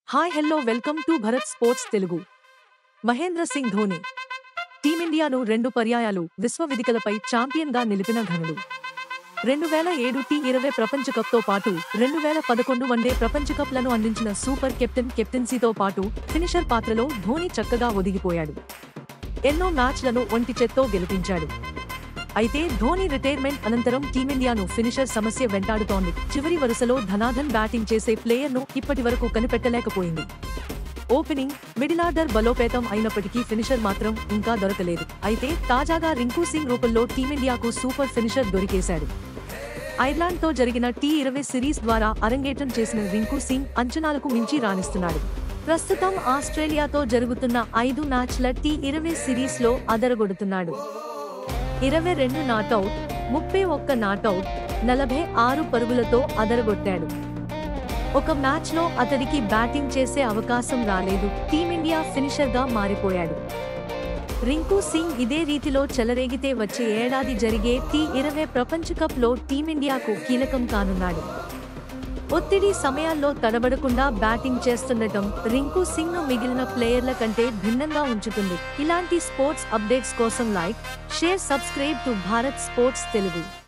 hi hello welcome to Bharat sports Telugu Mahendra Singh Dhoni టీమిండియాను రెండు పర్యాయాలు విశ్వవేదికలపై ఛాంపియన్గా నిలిపిన ఘనుడు రెండు వేల ఏడు టీ ఇరవై ప్రపంచ కప్తో పాటు రెండు వేల పదకొండు వన్డే ప్రపంచ కప్లను అందించిన సూపర్ కెప్టెన్ కెప్టెన్సీతో పాటు ఫినిషర్ పాత్రలో ధోని చక్కగా ఒదిగిపోయాడు ఎన్నో మ్యాచ్లను ఒంటి చేత్తో గెలిపించాడు అయితే ధోని రిటైర్మెంట్ అనంతరం టీమిండియాను ఫినిషర్ సమస్య వెంటాడుతోంది చివరి వరుసలో ధనాధన్ బ్యాటింగ్ చేసే ప్లేయర్ను ఇప్పటి వరకు కనిపెట్టలేకపోయింది ఓపెనింగ్ మిడిల్ ఆర్డర్ బలోపేతం అయినప్పటికీ ఫినిషర్ మాత్రం ఇంకా దొరకలేదు అయితే తాజాగా రింకు సింగ్ రూపంలో టీమిండియాకు సూపర్ ఫినిషర్ దొరికేశాడు ఐర్లాండ్తో జరిగిన టీ ఇరవై సిరీస్ ద్వారా అరంగేట్రం చేసిన రింకు సింగ్ అంచనాలకు మించి రాణిస్తున్నాడు ప్రస్తుతం ఆస్ట్రేలియాతో జరుగుతున్న ఐదు మ్యాచ్ల టీ ఇరవై సిరీస్లో అదరగొడుతున్నాడు ఇరవై రెండు నాటౌట్ ముప్పై ఒక్క నాటౌట్ నలభై ఆరు పరుగులతో అదరగొట్టాడు ఒక మ్యాచ్లో అతడికి బ్యాటింగ్ చేసే అవకాశం రాలేదు టీమిండియా ఫినిషర్గా మారిపోయాడు రింకు సింగ్ ఇదే రీతిలో చెలరేగితే వచ్చే ఏడాది జరిగే టీ ఇరవై ప్రపంచ కప్లో టీమిండియాకు కీలకం కానున్నాడు ఒత్తిడి సమయాల్లో తడబడకుండా బ్యాటింగ్ చేస్తుండటం రింకు సింగ్ ను మిగిలిన ప్లేయర్ల కంటే భిన్నంగా ఉంచుతుంది ఇలాంటి స్పోర్ట్స్ అప్డేట్స్ కోసం like share subscribe to Bharat sports Telugu